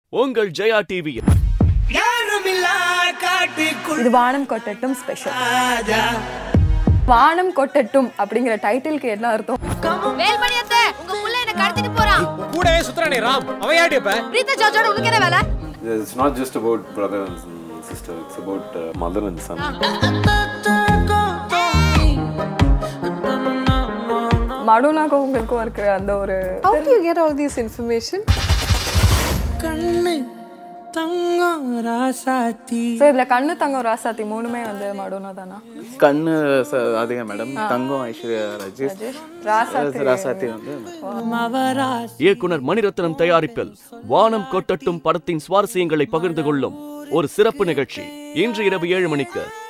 உங்கள் ஜெயா டிவியில் இது வானம் கொட்டட்டும் ஸ்பெஷல் வானம் கொட்டட்டும் அப்படிங்கிற டைட்டிலுக்கு என்ன அர்த்தம் வேல்மணி அத்தை உங்க புள்ள என்ன கடத்திட்டு போறான் கூடவே சுத்துறானே ராம் அவன் யாடி இப்ப பிரீதா ஜார்ஜோட உனக்கு என்ன வேலை It's not just about brother and sister, it's about uh, mother and son. மடுனாக்கும் உங்களுக்கும் இருக்கிற அந்த ஒரு How do you get all this information? So இதுல கண்ணு தங்கம் ராசாத்தி மூணுமே வந்து மடுனா தானா கண்ணு ச- அதிகம் மேடம் தங்கம் ஐஸ்வர்யா ராஜேஷ் ராசாத்தி ராசாத்தி வந்து இயக்குனர் மணிரத்னம் தயாரிப்பில் வானம் கொட்டட்டும் படத்தின் சுவாரஸ்யங்களை பகிர்ந்து கொள்ளும் ஒரு சிறப்பு நிகழ்ச்சி இன்று இரவு ஏழு மணிக்கு